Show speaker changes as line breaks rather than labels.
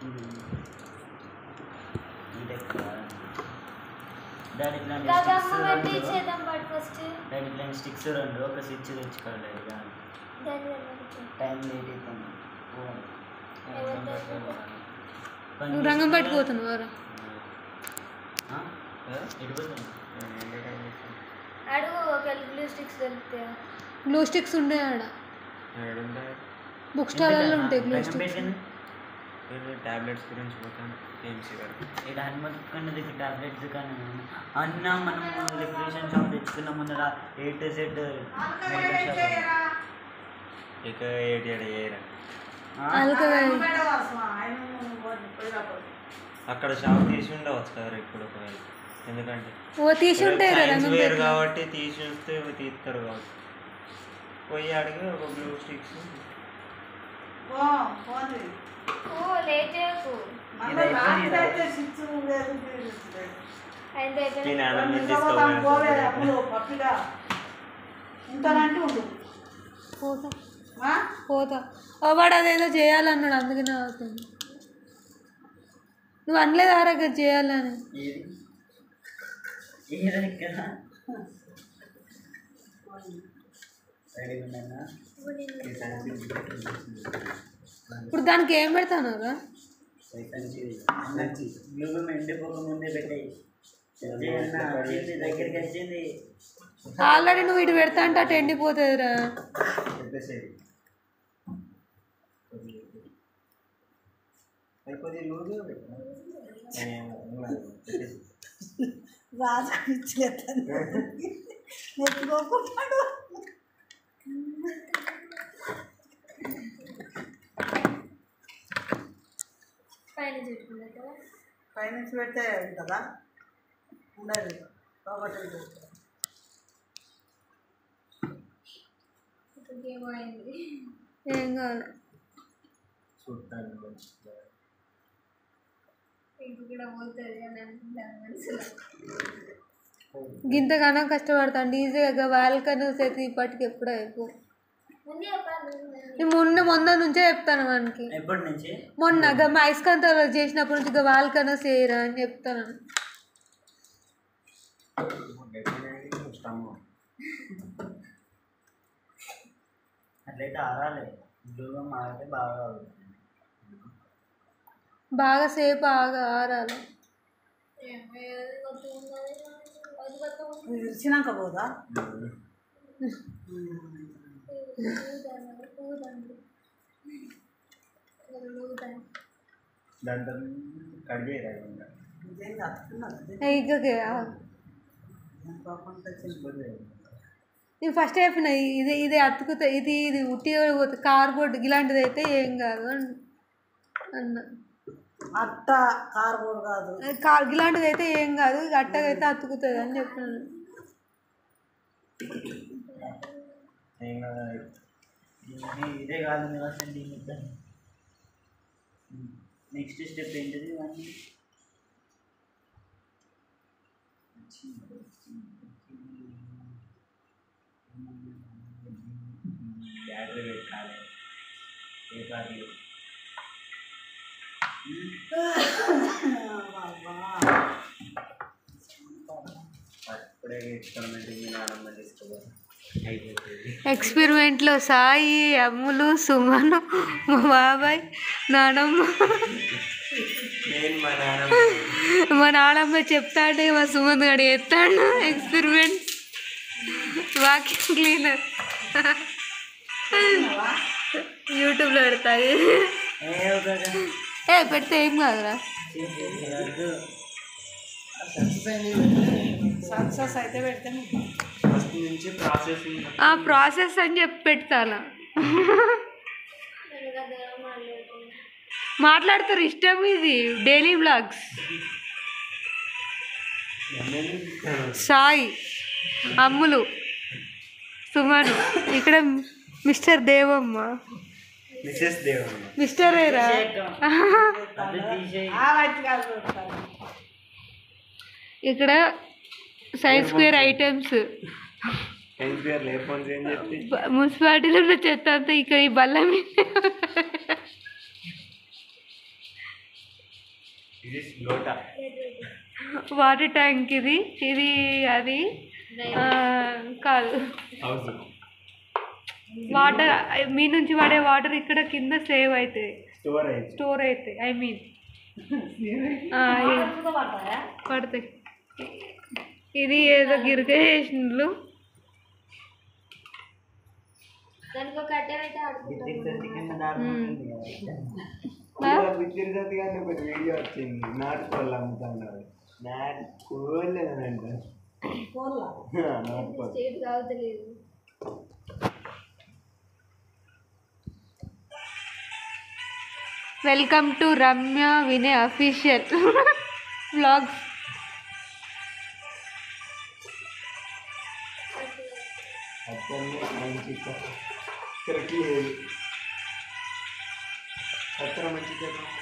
Daddy ఇట్లాంటి
గగమ్మ
sticks
పెట్టి
రెండు
చేద్దాం బట్ ఫస్ట్
డాడీ ఇట్లాంటి స్టిక్స్ రెండు ఒక స్విచ్ తెచ్చుకోవాలి డాడీ దాని
దాని వల్ల కొంచెం.
టైం లేట్ అవుతుంది
నువ్వు రంగం పట్టుకుపోతున్నావు వారా
ఎడిపోతుంది
అడుగు ఒక గ్లూ స్టిక్స్ దొరుకుతాయా
గ్లూ స్టిక్స్ ఉండే ఆడ బుక్ స్టాల్లో ఉంటాయి గ్లూ స్టిక్స్
టాబ్లెట్స్ గురించి పోతాను ఏమ్సీ గారు
ఇక్కడ హనుమకొండ దగ్గర టాబ్లెట్స్ కానీ అన్న మనం ఎలక్ట్రీషియన్ షాప్ తెచ్చుకున్న ముందర ఏ టు సెట్ మెడికల్ షాప్
ఇక ఏటి ఏడు ఏరా
అలకగా
అక్కడ షాప్ తీసి ఉండవచ్చు కదా ఇప్పుడు ఒకవేళ ఎందుకంటే
ఓ తీసి ఉంటాయి రా
సైన్స్
రంగం
వేరు
పెట్టి
కాబట్టి తీసి వస్తే తీస్తారు కాబట్టి పోయి అడిగి ఒక బ్లూ స్టిక్స్
ఓ లేట్ చేయకు
ఇది అయిపోయింది
అయితే
మీ
అయిపోయింది.
నాన్న మీద తీసుకోవాలి
ఉంటానంటే ఉండు
పోతా
ఆ?
పోతా ఓ వాడు అదేదో చేయాలన్నాడు అందుకనే అవుతుంది నువ్వు అనలేదు ఆరోగ్యం చేయాలని
ఏది ఏది ఇక్కడ రెడీ ఉన్నానా
ఇప్పుడు దానికి ఏం పెడతాను రా
నువ్వు ఎండిపోక ముందే పెట్టాయి వచ్చింది దగ్గరికి వచ్చింది
ఆల్రెడీ నువ్వు ఇటు పెడతా అంటే అటు ఎండిపోతుంది రా
చెప్పేసేది అయిపోతే లూజు
రాజు ఇచ్చేస్తాను నెత్తుకోకుండా
పైన చెట్టుకుందా కదా
పైనుంచి పెడితే ఉంటుందా ఉండదు ఒకటి
ఇక్కడికి ఏమో అయింది
ఏం కాదు
చూడటానికి
ఇంక కూడా పోతుంది అని అనుకుంటాను మనసులో
గింతగానో కష్టపడతాను ఈజీగా వాళ్ళకన్నా చేతి ఇప్పటికి ఎప్పుడు అయిపో
ముందే చెప్పాను
నేను మొన్న మొన్న నుంచే చెప్తాను వానికి
ఎప్పటి నుంచి
మొన్న గా మా ఐస్కాంతాలు చేసినప్పటి నుంచి ఇక వాళ్ళకన్నా చేయరా అని చెప్తాను
అట్లయితే ఆరాలి బ్లూగా మారితే బాగా అవుతుంది
బాగా సేపు ఆగా ఆరాలి
ఏది కొత్త ఉన్నది అది కొత్త ఉంది
ఇచ్చినాక పోదా
ఊదండి ఊదండి ఊదండి
దాంతో కడిగేరా ఇంకా
ఇదేం కట్టుకున్నది
ఇకకే
కాకుండా
నేను ఫస్ట్ చెప్పిన ఇది ఇది అతుకుతా ఇది ఇది ఉట్టి కార్బోర్డ్ ఇలాంటిది అయితే ఏం కాదు అన్- అన్న
అట్ట కార్బోర్డ్ కాదు
కార్ ఇలాంటిది అయితే ఏం కాదు ఇక అట్టగైతే అతుకుతుంది అని చెప్పినాను
ఏం కాదు ఇది- ఇదే కాదు మీరు అసలు దీని నెక్స్ట్ స్టెప్ ఏంటిది ఇవన్నీ బ్యాటరీ పెట్టాలి పేపర్లు అప్పుడే ఎక్స్పెరిమెంట్ మీ నాన్నమ్మ తీసుకోవాలి అయిపోతుంది
ఎక్స్పెరిమెంట్లో సాయి అమ్ములు సుమను మా బాబాయ్ నానమ్మ
నేను మా నాన్న
మా నానమ్మ చెప్తా అంటే మా సుమంత్ గడి ఎత్తాడు ఎక్స్పెరిమెంట్ వాక్యూమ్ క్లీనర్ యూట్యూబ్లో పెడతాయి
ఏ ఒక
ఏ పెడితే ఏం కాదురా
వద్దు
సక్సెస్ అయితే పెడితే
ఫస్ట్ నుంచి ప్రాసెసింగ్
ఆ ప్రాసెస్ అని చెప్పి పెడతాను మాట్లాడతారు ఇష్టం ఇది డైలీ బ్లాగ్స్ సాయి అమ్ములు సుమను ఇక్కడ Mr Devamma
Mrs Devamma
Mr ఏరా
అది తీసేయి
ఆ వైట్ కాదు పెడతాను.
ఇక్కడ సైన్స్ స్క్వేర్ ఐటమ్స్
సైన్స్ గారు లేకపోతే ఏం చెప్పి
మున్సిపాలిటీలో ఉన్న చెత్త అంతా ఇక్కడ ఈ బల్ల మీద
ఇది లోట
వాటర్ ట్యాంక్ ఇది ఇది అది ఆ, కాదు
హౌస్
వాటర్ మీ నుంచి పడే వాటర్ ఇక్కడ కింద సేవ్ అవుతాయి
స్టోర్ అయింది
స్టోర్ అవుతాయి ఐ మీన్ పడతాయి ఇది ఏదో గిరిక చేసినట్లు
దానికి ఒక కట్టె అయితే ఆడుకుంటాం
విద్యుత్ శక్తి కింద దారి ఉంటుంది కదా.
విద్యుత్ జతి గారిని ఒక వీడియో వచ్చింది నాటుకోళ్ళు అమ్ముతున్నారు నాటుకోళ్ళు అని అంటారు
కోళ్ళ
నాటుకోళ్ళు
స్టేట్ కావట్లేదు
welcome to Ramya Vinay official vlogs
అక్కడనే మంచి ఇక్కడికి అక్కడ మంచి చెప్పండి